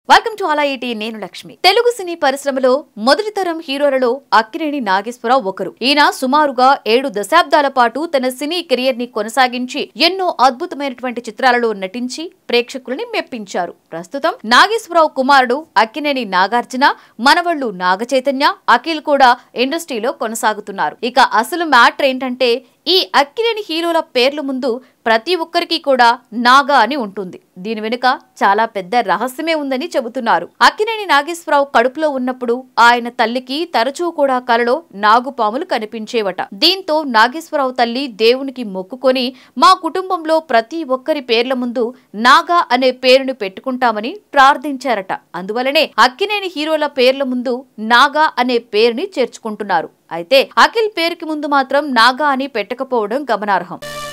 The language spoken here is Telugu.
వెల్కమ్ టు అలా ఈటీ నేను లక్ష్మి తెలుగు సినీ పరిశ్రమలో మొదటి తరం హీరోలలో అక్కినేని నాగేశ్వరరావు ఒకరు ఈయన సుమారుగా ఏడు దశాబ్దాల పాటు తన సినీ కెరియర్ ని కొనసాగించి ఎన్నో అద్భుతమైనటువంటి చిత్రాలలో నటించి ప్రేక్షకుల్ని మెప్పించారు ప్రస్తుతం నాగేశ్వరరావు కుమారుడు అక్కినేని నాగార్జున మనవళ్లు నాగచైతన్య అఖిల్ కూడా ఇండస్ట్రీలో కొనసాగుతున్నారు ఇక అసలు మ్యాటర్ ఏంటంటే ఈ అక్కినేని హీరోల పేర్ల ముందు ప్రతి ఒక్కరికి కూడా నాగా అని ఉంటుంది దీని వెనుక చాలా పెద్ద రహస్యమే ఉందని చెబుతున్నారు అక్కినేని నాగేశ్వరరావు కడుపులో ఉన్నప్పుడు ఆయన తల్లికి తరచూ కూడా కలలో నాగుపాములు కనిపించేవట దీంతో నాగేశ్వరరావు తల్లి దేవునికి మొక్కుకొని మా కుటుంబంలో ప్రతి ఒక్కరి పేర్ల ముందు నాగా అనే పేరుని పెట్టుకుంటామని ప్రార్థించారట అందువలనే అక్కినేని హీరోల పేర్ల ముందు నాగా అనే పేరుని చేర్చుకుంటున్నారు అయితే అఖిల్ పేరుకి ముందు మాత్రం నాగా అని పెట్టకపోవడం గమనార్హం